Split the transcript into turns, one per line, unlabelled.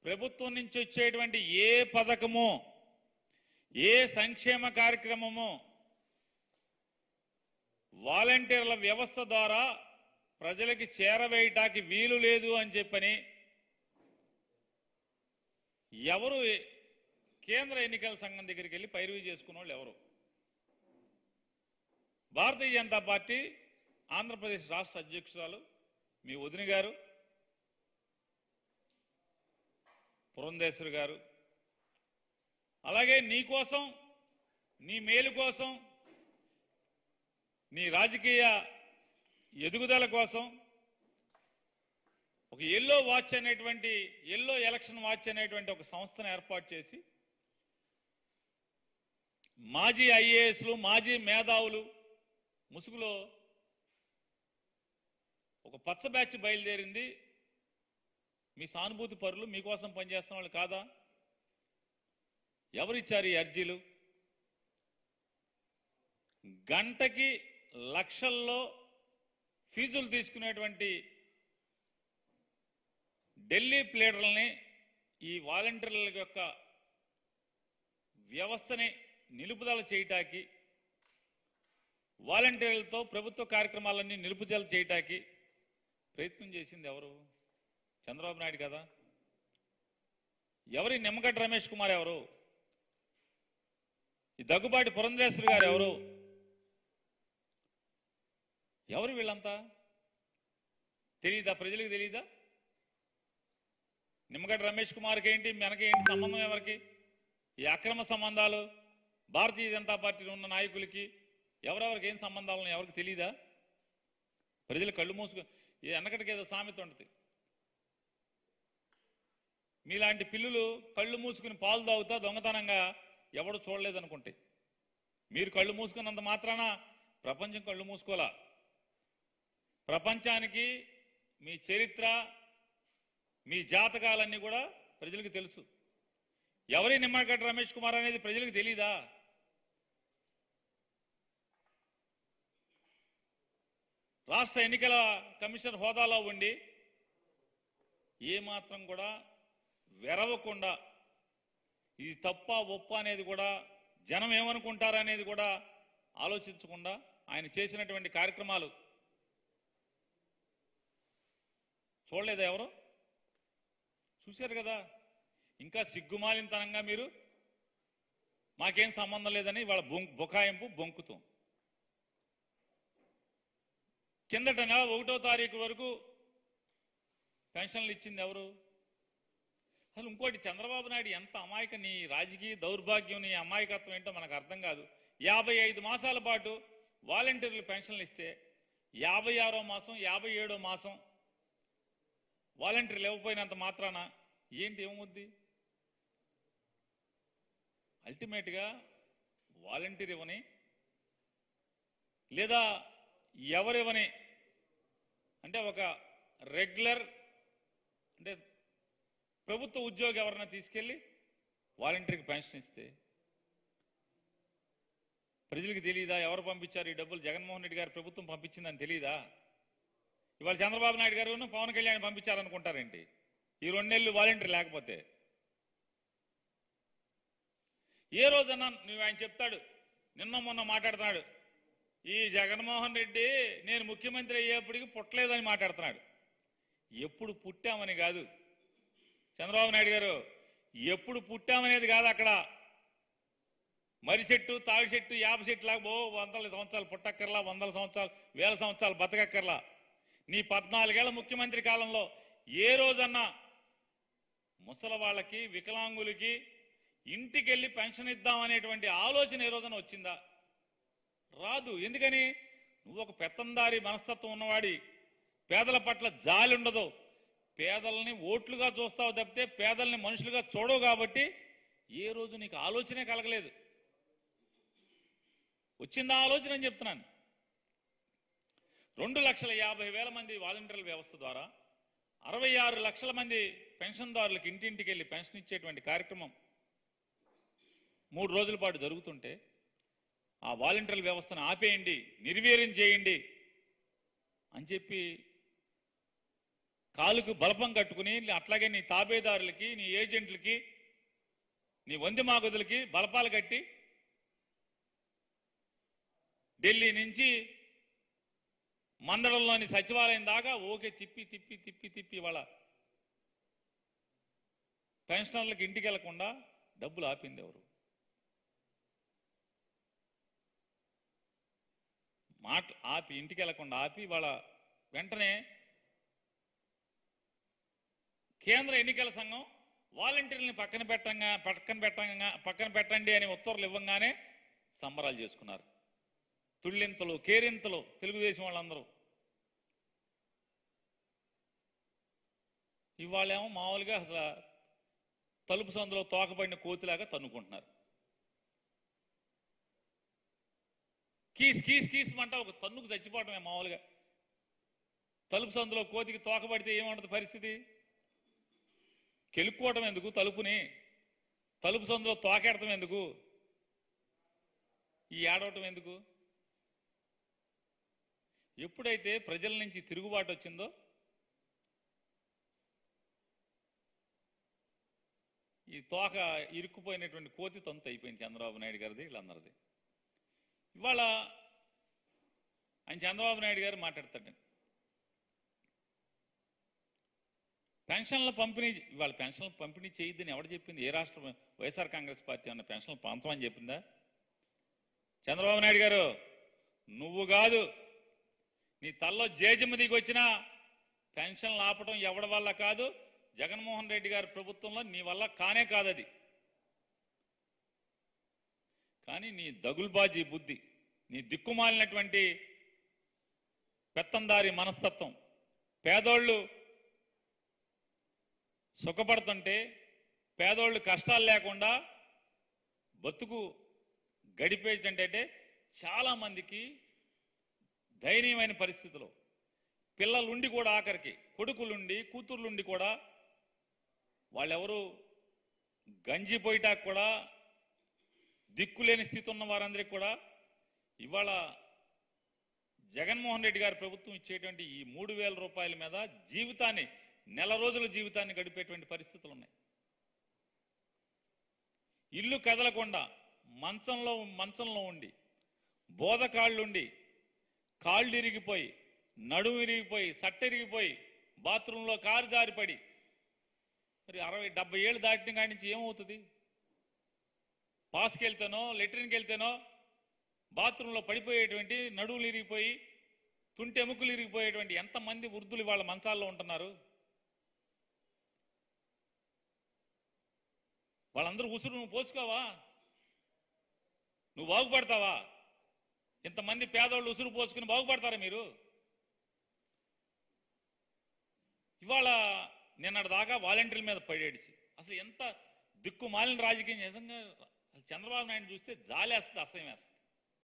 ప్రభుత్వం నుంచి వచ్చేటువంటి ఏ పథకము ఏ సంక్షేమ కార్యక్రమము వాలంటీర్ల వ్యవస్థ ద్వారా ప్రజలకి చేరవేయటానికి వీలు లేదు అని చెప్పని ఎవరు కేంద్ర ఎన్నికల సంఘం దగ్గరికి వెళ్ళి పైరువి చేసుకున్న వాళ్ళు ఎవరు భారతీయ జనతా పార్టీ ఆంధ్రప్రదేశ్ రాష్ట్ర అధ్యక్షురాలు మీ వదిన గారు పురంధేశ్వరి గారు అలాగే నీ కోసం నీ మేలు కోసం నీ రాజకీయ ఎదుగుదల కోసం ఒక ఎల్లో వాచ్ అనేటువంటి ఎల్లో ఎలక్షన్ వాచ్ అనేటువంటి ఒక సంస్థను ఏర్పాటు చేసి మాజీ ఐఏఎస్లు మాజీ మేధావులు ముసుగులో ఒక పచ్చ బ్యాచ్ బయలుదేరింది మీ సానుభూతి పరులు మీకోసం పనిచేస్తున్న వాళ్ళు కాదా ఎవరిచ్చారు ఈ అర్జీలు గంటకి లక్షల్లో ఫీజులు తీసుకునేటువంటి ఢిల్లీ ప్లేడర్లని ఈ వాలంటీర్ల యొక్క వ్యవస్థని నిలుపుదల చేయటానికి వాలంటీర్లతో ప్రభుత్వ కార్యక్రమాలన్నీ నిలుపుదల చేయటానికి ప్రయత్నం చేసింది ఎవరు చంద్రబాబు నాయుడు కదా ఎవరి నిమ్మగడ్డ రమేష్ కుమార్ ఎవరు ఈ దగ్గుబాటి పురంధరేశ్వరి గారు ఎవరు ఎవరు వీళ్ళంతా తెలీదా ప్రజలకు తెలీదా నిమ్మగడ్డ రమేష్ కుమార్కి ఏంటి మనకి ఏంటి సంబంధం ఎవరికి ఈ అక్రమ సంబంధాలు భారతీయ జనతా పార్టీలో ఉన్న నాయకులకి ఎవరెవరికి ఏం సంబంధాలు ఉన్నాయో ఎవరికి తెలీదా ప్రజలు కళ్ళు మూసుకు ఈ వెనకటికి ఏదో సామెత ఉంటుంది మీలాంటి పిల్లులు కళ్ళు మూసుకుని పాలు తాగుతా దొంగతనంగా ఎవడు చూడలేదనుకుంటే మీరు కళ్ళు మూసుకున్నంత మాత్రాన ప్రపంచం కళ్ళు మూసుకోలా ప్రపంచానికి మీ చరిత్ర మీ జాతకాలన్నీ కూడా ప్రజలకు తెలుసు ఎవరి నిమ్మగడ్డ రమేష్ కుమార్ అనేది ప్రజలకు తెలీదా రాష్ట్ర ఎన్నికల కమిషన్ హోదాలో ఉండి ఏమాత్రం కూడా వెరవకుండా ఇది తప్ప ఒప్ప అనేది కూడా జనం ఏమనుకుంటారనేది కూడా ఆలోచించకుండా ఆయన చేసినటువంటి కార్యక్రమాలు చూడలేదా ఎవరు చూశారు కదా ఇంకా సిగ్గుమాలినతనంగా మీరు మాకేం సంబంధం లేదని వాళ్ళ బొం బుకాయింపు బొంకుతాం కిందట నెల ఒకటో తారీఖు వరకు పెన్షన్లు ఇచ్చింది ఎవరు అసలు ఇంకోటి చంద్రబాబు నాయుడు ఎంత అమాయక నీ రాజకీయ దౌర్భాగ్యం నీ అమాయకత్వం ఏంటో మనకు అర్థం కాదు యాభై ఐదు మాసాల పాటు వాలంటీర్లు పెన్షన్లు ఇస్తే యాభై ఆరో మాసం యాభై ఏడో మాసం వాలంటీర్లు ఇవ్వకపోయినంత మాత్రాన ఏంటి ఏమవుద్ది అల్టిమేట్గా వాలంటీర్ ఇవ్వని లేదా ఎవరివ్వని అంటే ఒక రెగ్యులర్ అంటే ప్రభుత్వ ఉద్యోగి ఎవరైనా తీసుకెళ్ళి వాలంటీర్కి పెన్షన్ ఇస్తే ప్రజలకు తెలియదా ఎవరు పంపించారు ఈ డబ్బులు జగన్మోహన్ రెడ్డి గారు ప్రభుత్వం పంపించిందని తెలియదా ఇవాళ చంద్రబాబు నాయుడు గారు పవన్ కళ్యాణ్ పంపించారనుకుంటారేంటి ఈ రెండు నెలలు వాలంటీర్ లేకపోతే ఏ రోజన్నా నువ్వు ఆయన చెప్తాడు నిన్న మొన్న మాట్లాడుతున్నాడు ఈ జగన్మోహన్ రెడ్డి నేను ముఖ్యమంత్రి అయ్యేప్పటికి పుట్టలేదని మాట్లాడుతున్నాడు ఎప్పుడు పుట్టామని కాదు చంద్రబాబు నాయుడు గారు ఎప్పుడు పుట్టామనేది కాదు అక్కడ మరి చెట్టు తాడి చెట్టు యాప చెట్టు లాగా ఓ వందల సంవత్సరాలు పుట్టక్కర్లా వందల సంవత్సరాలు వేల సంవత్సరాలు బతకక్కర్లా నీ పద్నాలుగేళ్ల ముఖ్యమంత్రి కాలంలో ఏ రోజన్నా ముసలి వాళ్ళకి వికలాంగులకి ఇంటికి వెళ్ళి పెన్షన్ ఇద్దామనేటువంటి ఆలోచన ఏ రోజున వచ్చిందా రాదు ఎందుకని నువ్వు ఒక పెత్తందారి మనస్తత్వం ఉన్నవాడి పేదల పట్ల జాలి ఉండదు పేదల్ని ఓట్లుగా చూస్తావు తప్పితే పేదల్ని మనుషులుగా చూడవు కాబట్టి ఏ రోజు నీకు ఆలోచనే కలగలేదు వచ్చిందా ఆలోచన అని చెప్తున్నాను రెండు లక్షల యాభై వేల మంది వాలంటీర్ల వ్యవస్థ ద్వారా అరవై ఆరు లక్షల మంది పెన్షన్దారులకు ఇంటింటికి వెళ్ళి పెన్షన్ ఇచ్చేటువంటి కార్యక్రమం మూడు రోజుల పాటు జరుగుతుంటే ఆ వాలంటీర్ల వ్యవస్థను ఆపేయండి నిర్వీర్యం చేయండి అని చెప్పి కాలుకు బలపం కట్టుకుని అట్లాగే నీ తాబేదారులకి నీ ఏజెంట్లకి నీ వంది మాగుదులకి బలపాలు కట్టి ఢిల్లీ నుంచి మందడంలోని సచివాలయం దాకా ఓకే తిప్పి తిప్పి తిప్పి తిప్పి వాళ్ళ పెన్షనర్లకు ఇంటికి వెళ్లకుండా డబ్బులు ఆపింది ఎవరు మాట ఆపి ఇంటికి వెళ్లకుండా ఆపి వాళ్ళ వెంటనే కేంద్ర ఎన్నికల సంఘం వాలంటీర్లని పక్కన పెట్టంగా పక్కన పెట్టంగా పక్కన పెట్టండి అని ఉత్తర్వులు ఇవ్వంగానే సంబరాలు చేసుకున్నారు తుళ్ళింతలు కేరింతలు తెలుగుదేశం వాళ్ళందరూ ఇవాళేమో మామూలుగా అసలు తలుపు సందులో తోకబడిన కోతిలాగా తన్నుకుంటున్నారు కీస్ కీస్ కీస్ మంట ఒక తన్నుకు చచ్చిపోవటమే మామూలుగా తలుపు సందులో కోతికి తోకబడితే ఏమంటుంది పరిస్థితి కెలుక్కోవటం ఎందుకు తలుపుని తలుపు సందులో తోకెడటం ఎందుకు ఈ ఏడవటం ఎందుకు ఎప్పుడైతే ప్రజల నుంచి తిరుగుబాటు వచ్చిందో ఈ తోక ఇరుక్కుపోయినటువంటి కోతి తంతు అయిపోయింది చంద్రబాబు నాయుడు గారిది వీళ్ళందరిది ఇవాళ ఆయన చంద్రబాబు నాయుడు గారు మాట్లాడతాడు పెన్షన్ల పంపిణీ ఇవాళ పెన్షన్ల పంపిణీ చేయొద్దని ఎవడు చెప్పింది ఏ రాష్ట్రం వైఎస్ఆర్ కాంగ్రెస్ పార్టీ అన్న పెన్షన్లు పంచమని చెప్పిందా చంద్రబాబు నాయుడు గారు నువ్వు కాదు నీ తల్లో జేజమ్మ దిగి వచ్చినా పెన్షన్లు ఆపడం ఎవడి వల్ల కాదు జగన్మోహన్ రెడ్డి గారి ప్రభుత్వంలో నీ వల్ల కానే కాదది కానీ నీ దగుల్బాజీ బుద్ధి నీ దిక్కుమాలినటువంటి పెత్తందారి మనస్తత్వం పేదోళ్ళు సుఖపడుతుంటే పేదోళ్ళు కష్టాలు లేకుండా బతుకు గడిపేటంటే చాలా మందికి దయనీయమైన పరిస్థితులు పిల్లలుండి కూడా ఆఖరికి కొడుకులుండి కూతుర్లుండి కూడా వాళ్ళెవరు గంజి పోయిటాకు కూడా దిక్కులేని స్థితి ఉన్న వారందరికీ కూడా ఇవాళ జగన్మోహన్ రెడ్డి గారి ప్రభుత్వం ఇచ్చేటువంటి ఈ మూడు వేల రూపాయల మీద జీవితాన్ని నెల రోజుల జీవితాన్ని గడిపేటువంటి పరిస్థితులు ఉన్నాయి ఇల్లు కదలకుండా మంచంలో మంచంలో ఉండి బోధకాళ్ళుండి కాళ్ళు ఇరిగిపోయి నడుము ఇరిగిపోయి సట్ట ఇరిగిపోయి బాత్రూంలో కారు జారిపడి మరి అరవై డెబ్బై ఏళ్ళు దాటిన కాడి నుంచి ఏమవుతుంది పాస్కి వెళ్తేనో లెట్రిన్కి వెళ్తేనో బాత్రూంలో పడిపోయేటువంటి నడువులు ఇరిగిపోయి తుంటి ఎముకలు ఇరిగిపోయేటువంటి ఎంతమంది వృద్ధులు వాళ్ళ మంచాల్లో ఉంటున్నారు వాళ్ళందరూ ఉసురు నువ్వు పోసుకోవా నువ్వు బాగుపడతావా ఇంతమంది పేదవాళ్ళు ఉసురు పోసుకుని బాగుపడతారా మీరు ఇవాళ నిన్నటి దాకా వాలంటీర్ల మీద పడేడిసి అసలు ఎంత దిక్కు మాలిన రాజకీయం నిజంగా అసలు చంద్రబాబు నాయుడు చూస్తే జాలేస్తుంది అసహ్యం వేస్తుంది